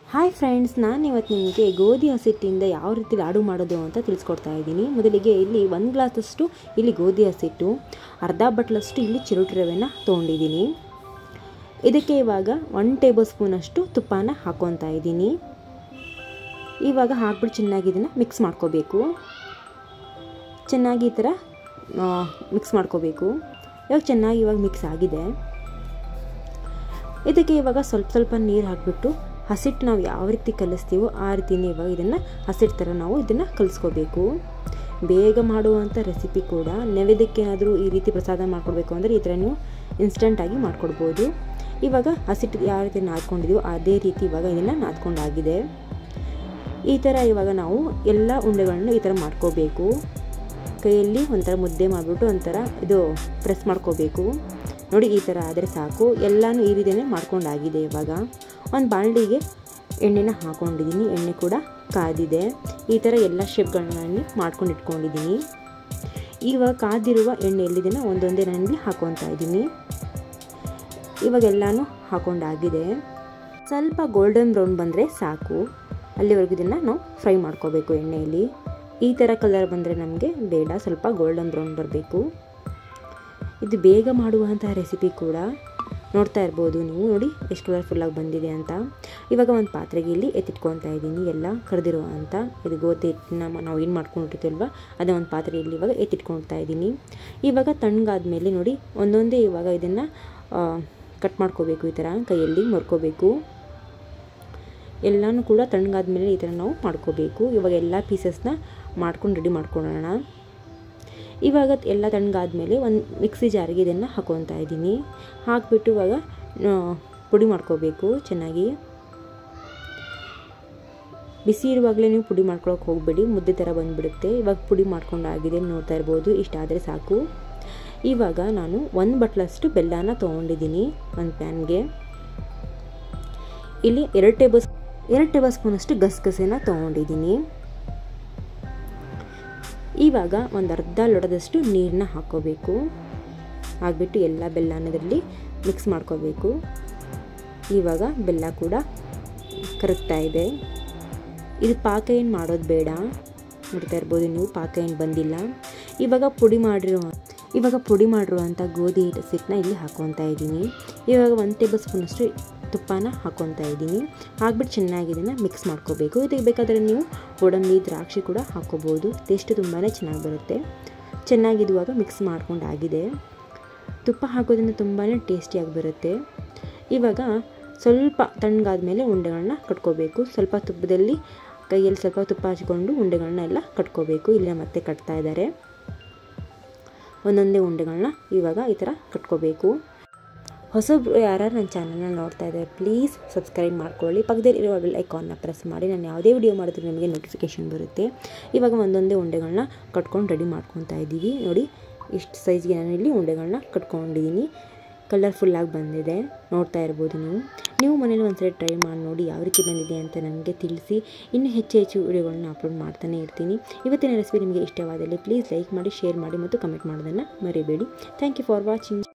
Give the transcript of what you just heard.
hi friends ನಾನು ಇವತ್ತು ನಿಮಗೆ ಗೋಧಿ ಹಸಿಟ್ಟಿಂದ ಯಾವ ರೀತಿ ಲಾಡು ಮಾಡೋದು ಅಂತ ತಿಳಿಸ್ಕೊಡ್ತಾ ಇದ್ದೀನಿ ಮೊದಲಿಗೆ ಇಲ್ಲಿ ಒಂದು ಗ್ಲಾಸಷ್ಟು ಇಲ್ಲಿ ಗೋಧಿ ಹಸಿಟ್ಟು ಅರ್ಧ ಬಟ್ಲಷ್ಟು ಇಲ್ಲಿ ಚಿರೋಟಿ ರವೆನ ತೊಗೊಂಡಿದ್ದೀನಿ ಇದಕ್ಕೆ ಇವಾಗ ಒನ್ ಟೇಬಲ್ ಸ್ಪೂನಷ್ಟು ತುಪ್ಪನ ಹಾಕ್ಕೊತಾ ಇದ್ದೀನಿ ಇವಾಗ ಹಾಕ್ಬಿಟ್ಟು ಚೆನ್ನಾಗಿ ಇದನ್ನು ಮಿಕ್ಸ್ ಮಾಡ್ಕೋಬೇಕು ಚೆನ್ನಾಗಿ ಈ ಥರ ಮಿಕ್ಸ್ ಮಾಡ್ಕೋಬೇಕು ಇವಾಗ ಚೆನ್ನಾಗಿ ಇವಾಗ ಮಿಕ್ಸ್ ಆಗಿದೆ ಇದಕ್ಕೆ ಇವಾಗ ಸ್ವಲ್ಪ ಸ್ವಲ್ಪ ನೀರು ಹಾಕಿಬಿಟ್ಟು ಹಸಿಟ್ಟು ನಾವು ಯಾವ ರೀತಿ ಕಲಿಸ್ತೀವೋ ಆ ರೀತಿಯೇ ಇವಾಗ ಇದನ್ನು ಹಸಿಟ್ಟು ಥರ ನಾವು ಇದನ್ನು ಕಲಿಸ್ಕೋಬೇಕು ಬೇಗ ಮಾಡುವಂಥ ರೆಸಿಪಿ ಕೂಡ ನೈವೇದ್ಯಕ್ಕೇನಾದರೂ ಈ ರೀತಿ ಪ್ರಸಾದ ಮಾಡ್ಕೊಡ್ಬೇಕು ಅಂದರೆ ಈ ಥರ ನೀವು ಇನ್ಸ್ಟಂಟಾಗಿ ಮಾಡ್ಕೊಡ್ಬೋದು ಇವಾಗ ಹಸಿಟ್ಟು ಯಾವ ರೀತಿ ನಾದ್ಕೊಂಡಿದ್ದೀವೋ ಅದೇ ರೀತಿ ಇವಾಗ ಇದನ್ನು ನಾದ್ಕೊಂಡಾಗಿದೆ ಈ ಥರ ಇವಾಗ ನಾವು ಎಲ್ಲ ಉಂಡೆಗಳನ್ನು ಈ ಥರ ಮಾಡ್ಕೋಬೇಕು ಕೈಯಲ್ಲಿ ಒಂಥರ ಮುದ್ದೆ ಮಾಡಿಬಿಟ್ಟು ಒಂಥರ ಇದು ಪ್ರೆಸ್ ಮಾಡ್ಕೋಬೇಕು ನೋಡಿ ಈ ಥರ ಆದರೆ ಸಾಕು ಎಲ್ಲನೂ ಈ ರೀತಿಯೇ ಮಾಡ್ಕೊಂಡಾಗಿದೆ ಇವಾಗ ಒಂದು ಬಾಣಲಿಗೆ ಎಣ್ಣೆನ ಹಾಕ್ಕೊಂಡಿದ್ದೀನಿ ಎಣ್ಣೆ ಕೂಡ ಕಾದಿದೆ ಈ ಥರ ಎಲ್ಲ ಶೇಪ್ಗಳನ್ನ ಮಾಡ್ಕೊಂಡು ಇಟ್ಕೊಂಡಿದ್ದೀನಿ ಇವಾಗ ಕಾದಿರುವ ಎಣ್ಣೆಯಲ್ಲಿದನ್ನು ಒಂದೊಂದೇ ನಾನಿಲ್ಲಿ ಹಾಕ್ಕೊತಾ ಇದ್ದೀನಿ ಇವಾಗ ಎಲ್ಲನೂ ಹಾಕೊಂಡಾಗಿದೆ ಸ್ವಲ್ಪ ಗೋಲ್ಡನ್ ಬ್ರೌನ್ ಬಂದರೆ ಸಾಕು ಅಲ್ಲಿವರೆಗೂ ಇದನ್ನು ನಾವು ಫ್ರೈ ಮಾಡ್ಕೋಬೇಕು ಎಣ್ಣೆಯಲ್ಲಿ ಈ ಥರ ಕಲರ್ ಬಂದರೆ ನಮಗೆ ಬೇಡ ಸ್ವಲ್ಪ ಗೋಲ್ಡನ್ ಬ್ರೌನ್ ಬರಬೇಕು ಇದು ಬೇಗ ಮಾಡುವಂತಹ ರೆಸಿಪಿ ಕೂಡ ನೋಡ್ತಾ ಇರ್ಬೋದು ನೀವು ನೋಡಿ ಎಷ್ಟು ಕಲರ್ಫುಲ್ಲಾಗಿ ಬಂದಿದೆ ಅಂತ ಇವಾಗ ಒಂದು ಪಾತ್ರೆಗೆ ಇಲ್ಲಿ ಎತ್ತಿಟ್ಕೊತಾ ಇದ್ದೀನಿ ಎಲ್ಲ ಕರೆದಿರೋ ಅಂತ ಇದು ಗೋಧಿ ಹಿಟ್ಟನ್ನ ನಾವು ಏನು ಮಾಡ್ಕೊಂಡಿರ್ತೀವಲ್ವ ಅದೇ ಒಂದು ಪಾತ್ರೆಯಲ್ಲಿ ಇವಾಗ ಎತ್ತಿಟ್ಕೊಳ್ತಾ ಇದ್ದೀನಿ ಇವಾಗ ತಣ್ಣಗಾದ್ಮೇಲೆ ನೋಡಿ ಒಂದೊಂದೇ ಇವಾಗ ಇದನ್ನು ಕಟ್ ಮಾಡ್ಕೋಬೇಕು ಈ ಥರ ಕೈಯಲ್ಲಿ ಮರ್ಕೋಬೇಕು ಎಲ್ಲನೂ ಕೂಡ ತಣ್ಣಗಾದ್ಮೇಲೆ ಈ ಥರ ನಾವು ಮಾಡ್ಕೋಬೇಕು ಇವಾಗ ಎಲ್ಲ ಪೀಸಸ್ನ ಮಾಡ್ಕೊಂಡು ರೆಡಿ ಮಾಡ್ಕೊಳ್ಳೋಣ ಇವಾಗ ಎಲ್ಲ ತಣ್ಣಗಾದ್ಮೇಲೆ ಒಂದು ಮಿಕ್ಸಿ ಜಾರಿಗೆ ಇದನ್ನು ಹಾಕೊತಾ ಇದ್ದೀನಿ ಹಾಕಿಬಿಟ್ಟು ಇವಾಗ ಪುಡಿ ಮಾಡ್ಕೋಬೇಕು ಚೆನ್ನಾಗಿ ಬಿಸಿ ಇರುವಾಗಲೇ ನೀವು ಪುಡಿ ಮಾಡ್ಕೊಳಕ್ಕೆ ಹೋಗಬೇಡಿ ಮುದ್ದೆ ಥರ ಬಂದುಬಿಡುತ್ತೆ ಇವಾಗ ಪುಡಿ ಮಾಡ್ಕೊಂಡಾಗಿದೆ ನೋಡ್ತಾ ಇರ್ಬೋದು ಇಷ್ಟಾದರೆ ಸಾಕು ಇವಾಗ ನಾನು ಒಂದು ಬಟ್ಲಷ್ಟು ಬೆಲ್ಲನ ತೊಗೊಂಡಿದ್ದೀನಿ ಒಂದು ಪ್ಯಾನ್ಗೆ ಇಲ್ಲಿ ಎರಡು ಟೇಬಲ್ ಎರಡು ಟೇಬಲ್ ಸ್ಪೂನಷ್ಟು ಗಸಗಸೆನ ತೊಗೊಂಡಿದ್ದೀನಿ ಇವಾಗ ಒಂದು ಅರ್ಧ ಲೋಟದಷ್ಟು ನೀರನ್ನ ಹಾಕ್ಕೋಬೇಕು ಹಾಕ್ಬಿಟ್ಟು ಎಲ್ಲ ಬೆಲ್ಲನದಲ್ಲಿ ಮಿಕ್ಸ್ ಮಾಡ್ಕೋಬೇಕು ಇವಾಗ ಬೆಲ್ಲ ಕೂಡ ಕರಗ್ತಾ ಇದೆ ಇದು ಪಾಕ ಏನು ಮಾಡೋದು ಬೇಡ ನೋಡ್ತಾ ಇರ್ಬೋದು ನೀವು ಪಾಕ ಏನು ಬಂದಿಲ್ಲ ಇವಾಗ ಪುಡಿ ಮಾಡಿರೋ ಇವಾಗ ಪುಡಿ ಮಾಡಿರುವಂಥ ಗೋಧಿ ಹಿಟ್ಟನ್ನ ಇಲ್ಲಿ ಹಾಕ್ಕೊತಾ ಇದ್ದೀನಿ ಇವಾಗ ಒಂದು ಟೇಬಲ್ ಸ್ಪೂನಷ್ಟು ತುಪ್ಪನ ಹಾಕ್ಕೊತಾ ಇದ್ದೀನಿ ಹಾಕ್ಬಿಟ್ಟು ಚೆನ್ನಾಗಿ ಇದನ್ನು ಮಿಕ್ಸ್ ಮಾಡ್ಕೋಬೇಕು ಇದಕ್ಕೆ ಬೇಕಾದರೆ ನೀವು ಗೋಡಂಬಿ ದ್ರಾಕ್ಷಿ ಕೂಡ ಹಾಕ್ಕೋಬೋದು ಟೇಸ್ಟು ತುಂಬಾ ಚೆನ್ನಾಗಿ ಬರುತ್ತೆ ಚೆನ್ನಾಗಿ ಇದುವಾಗ ಮಿಕ್ಸ್ ಮಾಡ್ಕೊಂಡಾಗಿದೆ ತುಪ್ಪ ಹಾಕೋದ್ರಿಂದ ತುಂಬಾ ಟೇಸ್ಟಿಯಾಗಿ ಬರುತ್ತೆ ಇವಾಗ ಸ್ವಲ್ಪ ತಣ್ಣಗಾದ ಮೇಲೆ ಉಂಡೆಗಳನ್ನ ಕಟ್ಕೋಬೇಕು ಸ್ವಲ್ಪ ತುಪ್ಪದಲ್ಲಿ ಕೈಯಲ್ಲಿ ಸ್ವಲ್ಪ ತುಪ್ಪ ಹಚ್ಕೊಂಡು ಉಂಡೆಗಳನ್ನ ಎಲ್ಲ ಕಟ್ಕೋಬೇಕು ಇಲ್ಲಿ ಮತ್ತೆ ಕಟ್ತಾ ಇದ್ದಾರೆ ಒಂದೊಂದೇ ಉಂಡೆಗಳನ್ನ ಇವಾಗ ಈ ಥರ ಕಟ್ಕೋಬೇಕು ಹೊಸಬ್ರು ಯಾರು ನನ್ನ ಚಾನಲ್ನ ನೋಡ್ತಾ ಇದ್ದಾರೆ ಪ್ಲೀಸ್ ಸಬ್ಸ್ಕ್ರೈಬ್ ಮಾಡ್ಕೊಳ್ಳಿ ಪಕ್ಕದಲ್ಲಿ ಇರೋ ಬೆಲ್ ಐಕಾನ್ನ ಪ್ರೆಸ್ ಮಾಡಿ ನಾನು ಯಾವುದೇ ವಿಡಿಯೋ ಮಾಡಿದ್ರು ನಿಮಗೆ ನೋಟಿಫಿಕೇಷನ್ ಬರುತ್ತೆ ಇವಾಗ ಒಂದೊಂದೇ ಉಂಡೆಗಳನ್ನ ಕಟ್ಕೊಂಡು ರೆಡಿ ಮಾಡ್ಕೊತಾ ಇದ್ದೀವಿ ನೋಡಿ ಇಷ್ಟು ಸೈಜ್ಗೆ ನಾನು ಇಲ್ಲಿ ಉಂಡೆಗಳನ್ನ ಕಟ್ಕೊಂಡಿದ್ದೀನಿ ಕಲರ್ಫುಲ್ಲಾಗಿ ಬಂದಿದೆ ನೋಡ್ತಾ ಇರ್ಬೋದು ನೀವು ನೀವು ಮನೇಲಿ ಒಂದ್ಸರಿ ಟ್ರೈ ಮಾಡಿ ನೋಡಿ ಯಾವ ರೀತಿ ಬಂದಿದೆ ಅಂತ ನನಗೆ ತಿಳಿಸಿ ಇನ್ನೂ ಹೆಚ್ಚು ಹೆಚ್ಚು ವಿಡಿಯೋಗಳನ್ನ ಅಪ್ಲೋಡ್ ಮಾಡ್ತಾನೆ ಇರ್ತೀನಿ ಇವತ್ತಿನ ರೆಸಿಪಿ ನಿಮಗೆ ಇಷ್ಟವಾದಲ್ಲಿ ಪ್ಲೀಸ್ ಲೈಕ್ ಮಾಡಿ ಶೇರ್ ಮಾಡಿ ಮತ್ತು ಕಮೆಂಟ್ ಮಾಡೋದನ್ನು ಮರಿಬೇಡಿ ಥ್ಯಾಂಕ್ ಯು ಫಾರ್ ವಾಚಿಂಗ್